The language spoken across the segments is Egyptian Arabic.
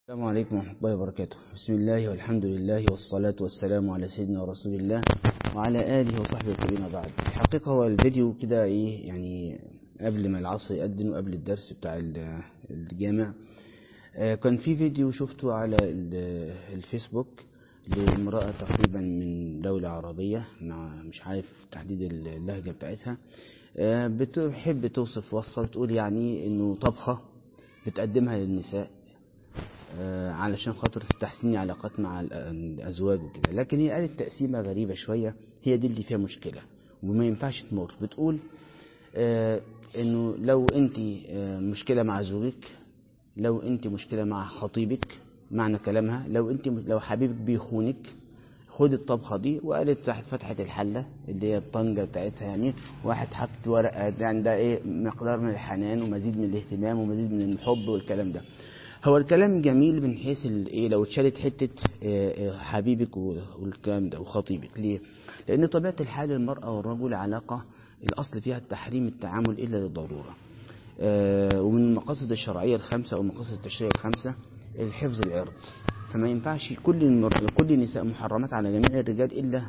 السلام عليكم ورحمة الله وبركاته بسم الله والحمد لله والصلاة والسلام على سيدنا رسول الله وعلى آله وصحبه الكريم بعد الحقيقة هو الفيديو كده إيه يعني قبل ما العصر يأذن وقبل الدرس بتاع ال- الجامع آه، كان في فيديو شفته على ال- الفيسبوك لامرأة تقريبا من دولة عربية مع مش عارف تحديد اللهجة بتاعتها آه، بتحب توصف وصفة تقول يعني إنه طبخة بتقدمها للنساء آه، علشان خاطر تحسين العلاقات مع ال- الأزواج وكده لكن هي قالت تقسيمة غريبة شوية هي دي اللي فيها مشكلة وما ينفعش تمر بتقول آه، انه لو انت آه، مشكلة مع زوجك لو انت مشكلة مع خطيبك معنى كلامها لو انت لو حبيبك بيخونك خد الطبخة دي وقالت تحت فتحة الحلة اللي هي الطنجة بتاعتها يعني واحد حط ورقة يعني ده ايه مقدار من الحنان ومزيد من الاهتمام ومزيد من الحب والكلام ده هو الكلام جميل من حيث ال- ايه لو اتشالت حتة آه، آه، حبيبك و- والكلام ده وخطيبك ليه؟ لأن طبيعة الحال المرأة والرجل علاقة الأصل فيها التحريم التعامل إلا للضرورة آه، ومن المقاصد الشرعية الخمسة أو مقاصد التشريع الخمسة الحفظ العرض فما ينفعش كل المر... كل النساء محرمات على جميع الرجال إلا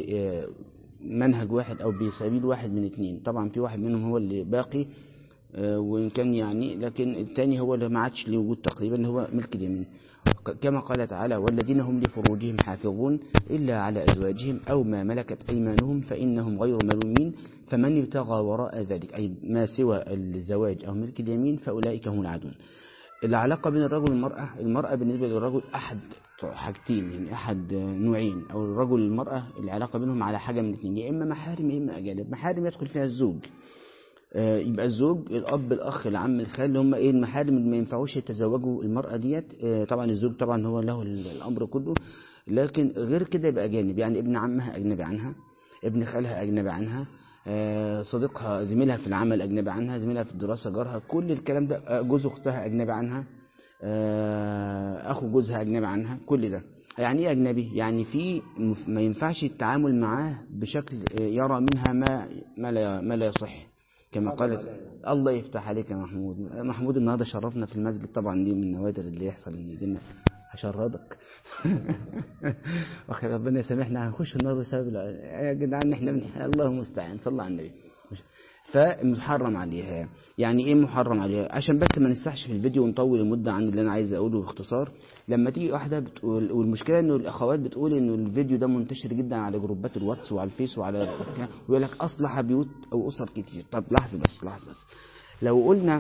بمنهج واحد أو بسبيل واحد من اثنين طبعا في واحد منهم هو اللي باقي آه، وإن كان يعني لكن الثاني هو اللي ما عادش له وجود تقريبا اللي هو ملك اليمين ك- كما قال تعالى والذين هم لفروجهم حافظون إلا على أزواجهم أو ما ملكت أيمانهم فإنهم غير ملومين فمن ابتغى وراء ذلك أي ما سوى الزواج أو ملك اليمين فأولئك هم العادون العلاقة بين الرجل والمرأة المرأة بالنسبة للرجل أحد حاجتين يعني أحد نوعين أو الرجل والمرأة العلاقة بينهم على حاجة من الاثنين يا إما محارم يا إما أجانب محارم يدخل فيها الزوج آه، يبقى الزوج الاب الاخ العم الخال اللي هم ايه المحارم اللي ما ينفعوش يتزوجوا المراه ديت آه، طبعا الزوج طبعا هو له ال- الامر كله لكن غير كده يبقى اجانب يعني ابن عمها اجنبي عنها ابن خالها اجنبي عنها آه، صديقها زميلها في العمل اجنبي عنها زميلها في الدراسه جارها كل الكلام ده آه، جوز اختها اجنبي عنها آه، اخو جوزها اجنبي عنها كل ده يعني ايه اجنبي يعني في مف- ما ينفعش التعامل معاه بشكل آه، يرى منها ما ما لا ما لا يصح كما قالت الله يفتح عليك يا محمود محمود النهارده شرفنا في المسجد طبعا دي من النوادر اللي يحصل ان يجينا هشردك واخي ربنا يسامحنا هنخش النار بسبب الع- يا جدعان احنا من... الله المستعان صلى على النبي فمحرم عليها يعني ايه محرم عليها عشان بس ما نسحش في الفيديو ونطول المده عن اللي انا عايز اقوله باختصار لما تيجي واحده بتقول والمشكله انه الاخوات بتقول انه الفيديو ده منتشر جدا على جروبات الواتس وعلى الفيس وعلى ويقول لك اصلح بيوت او اسر كتير طب لحظه بس لحظه بس لو قلنا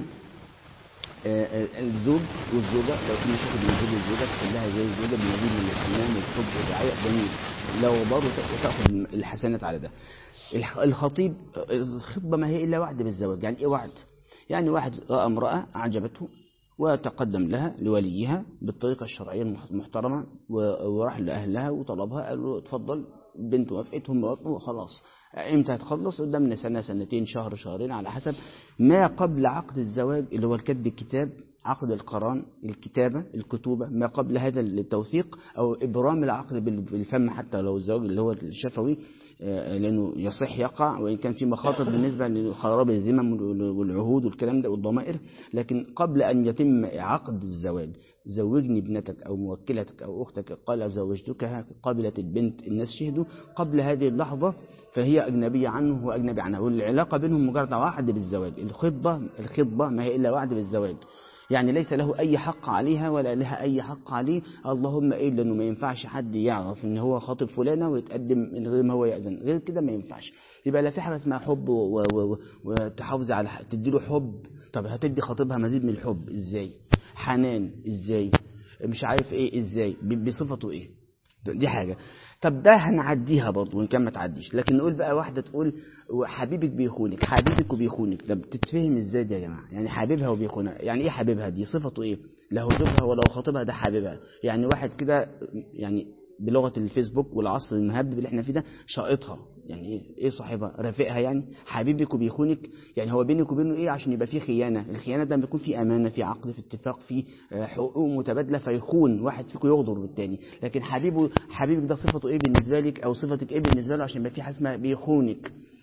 آه، آه، الزوج والزوجة لو كنا تاخد من الزوج والزوجة تخليها زي الزوجة بمزيد من الاهتمام والحب والرعاية جميل لو برضه تا- تاخد الحسنات على ده الح- الخطيب آه، الخطبة ما هي إلا وعد بالزواج يعني إيه وعد؟ يعني واحد رأى امرأة أعجبته وتقدم لها لوليها بالطريقة الشرعية المح- المحترمة و- وراح لأهلها وطلبها قال له اتفضل بنت وافقت هم وافقوا خلاص امتى هتخلص قدامنا سنة سنتين شهر شهرين على حسب ما قبل عقد الزواج اللي هو الكتب الكتاب عقد القران الكتابة الكتوبة ما قبل هذا التوثيق أو إبرام العقد بال- بالفم حتى لو الزواج اللي هو الشفوي آه، لأنه يصح يقع وإن كان في مخاطر بالنسبة لخراب الذمم والعهود والكلام ده والضمائر لكن قبل أن يتم عقد الزواج زوجني ابنتك أو موكلتك أو أختك قال زوجتكها قبلت البنت الناس شهدوا قبل هذه اللحظة فهي أجنبية عنه وأجنبي عنها والعلاقة بينهم مجرد وعد بالزواج الخطبة الخطبة ما هي إلا وعد بالزواج يعني ليس له أي حق عليها ولا لها أي حق عليه اللهم إلا أنه ما ينفعش حد يعرف أن هو خاطب فلانة ويتقدم من غير ما هو يأذن غير كده ما ينفعش يبقى لا في حاجة اسمها حب و- و- و- وتحافظ على تديله حب طب هتدي خطيبها مزيد من الحب إزاي حنان إزاي مش عارف إيه إزاي ب- بصفته إيه دي حاجة طب ده هنعديها برضه وإن كان ما تعديش لكن نقول بقى واحدة تقول حبيبك بيخونك حبيبك وبيخونك ده بتتفهم ازاي دي يا جماعة يعني حبيبها وبيخونها يعني ايه حبيبها دي صفته ايه لا هو زوجها ولا هو خطيبها ده حبيبها يعني واحد كده يعني بلغة الفيسبوك والعصر المهبب اللي احنا فيه ده شائطها يعني ايه ايه صاحبها رافقها يعني حبيبك وبيخونك يعني هو بينك وبينه ايه عشان يبقى فيه خيانة الخيانة ده بيكون فيه امانة في عقد في اتفاق في آه، حقوق متبادلة فيخون واحد فيكم يغدر بالتاني لكن حبيبه حبيبك ده صفته ايه بالنسبة لك او صفتك ايه بالنسبة له عشان يبقى في حاجة اسمها بيخونك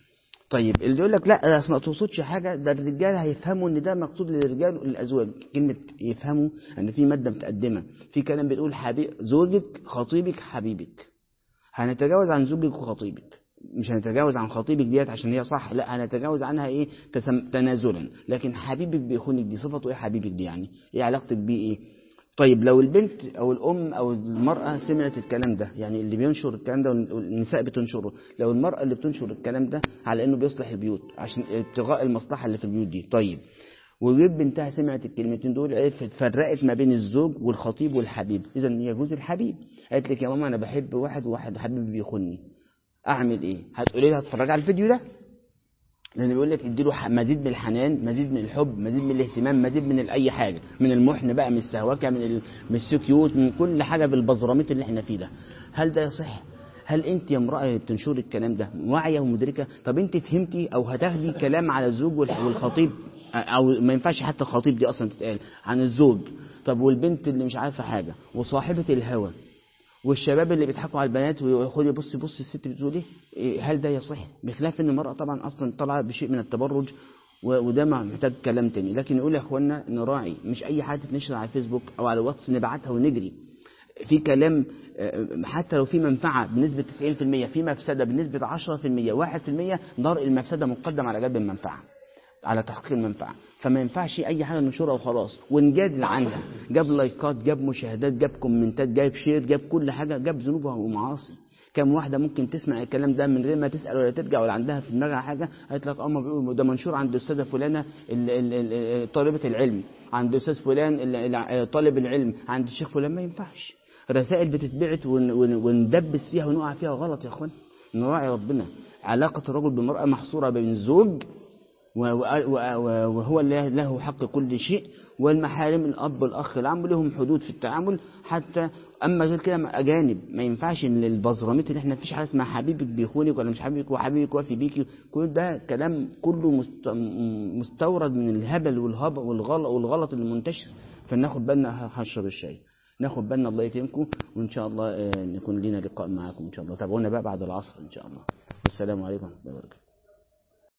طيب اللي يقول لك لا أصل ما تقصدش حاجه ده الرجال هيفهموا ان ده مقصود للرجال والازواج كلمه يفهموا ان في ماده متقدمه في كلام بتقول حبيب زوجك خطيبك حبيبك هنتجاوز عن زوجك وخطيبك مش هنتجاوز عن خطيبك ديت عشان هي صح لا هنتجاوز عنها ايه تسم... تنازلا لكن حبيبك بيخونك دي صفته ايه حبيبك دي يعني ايه علاقتك بيه ايه طيب لو البنت او الام او المراه سمعت الكلام ده يعني اللي بينشر الكلام ده والنساء بتنشره لو المراه اللي بتنشر الكلام ده على انه بيصلح البيوت عشان ابتغاء المصلحه اللي في البيوت دي طيب وجيب بنتها سمعت الكلمتين دول عرفت فرقت ما بين الزوج والخطيب والحبيب اذا هي جوز الحبيب قالت لك يا ماما انا بحب واحد وواحد حبيبي بيخوني اعمل ايه هتقولي لها اتفرج على الفيديو ده لان بيقول لك اديله مزيد من الحنان مزيد من الحب مزيد من الاهتمام مزيد من اي حاجه من المحن بقى من السهوكه من ال... من السكيوت من كل حاجه بالبزراميط اللي احنا فيه ده هل ده يصح هل انت يا امراه بتنشري الكلام ده واعيه ومدركه طب انت فهمتي او هتاخدي كلام على الزوج والخطيب او ما ينفعش حتى الخطيب دي اصلا تتقال عن الزوج طب والبنت اللي مش عارفه حاجه وصاحبه الهوى والشباب اللي بيضحكوا على البنات وياخد يبص بص الست بتقول ايه هل ده يصح بخلاف ان المراه طبعا اصلا طالعه بشيء من التبرج وده محتاج كلام تاني لكن نقول يا اخوانا نراعي مش اي حاجه تنشر على الفيسبوك او على الواتس نبعتها ونجري في كلام حتى لو في منفعة بنسبة 90% في مفسدة بنسبة 10% 1% دار المفسدة مقدم على جلب المنفعة على تحقيق المنفعة فما ينفعش أي حاجة ننشرها وخلاص ونجادل عنها جاب لايكات جاب مشاهدات جاب كومنتات جاب شير جاب كل حاجة جاب ذنوب ومعاصي كم واحدة ممكن تسمع الكلام ده من غير ما تسأل ولا ترجع ولا عندها في دماغها حاجة قالت لك اه بيقولوا ده منشور عند الأستاذة فلانة طالبة العلم عند الأستاذ فلان طالب العلم عند الشيخ فلان ما ينفعش رسائل بتتبعت وندبس فيها ونقع فيها غلط يا اخوان نراعي ربنا علاقة الرجل بالمرأة محصورة بين الزوج وهو له حق كل شيء والمحارم الأب والأخ العم لهم حدود في التعامل حتى أما غير كده أجانب ما ينفعش إن البزراميط اللي إحنا مفيش حاجة اسمها حبيبك بيخونك ولا مش حبيبك وحبيبك وافي بيكي كل ده كلام كله مستورد من الهبل والهبل والغلط والغلط اللي منتشر فناخد بالنا هشرب الشاي ناخد بالنا الله يكرمكم وإن شاء الله نكون لنا لقاء معاكم إن شاء الله تابعونا بقى بعد العصر إن شاء الله والسلام عليكم ورحمة الله وبركاته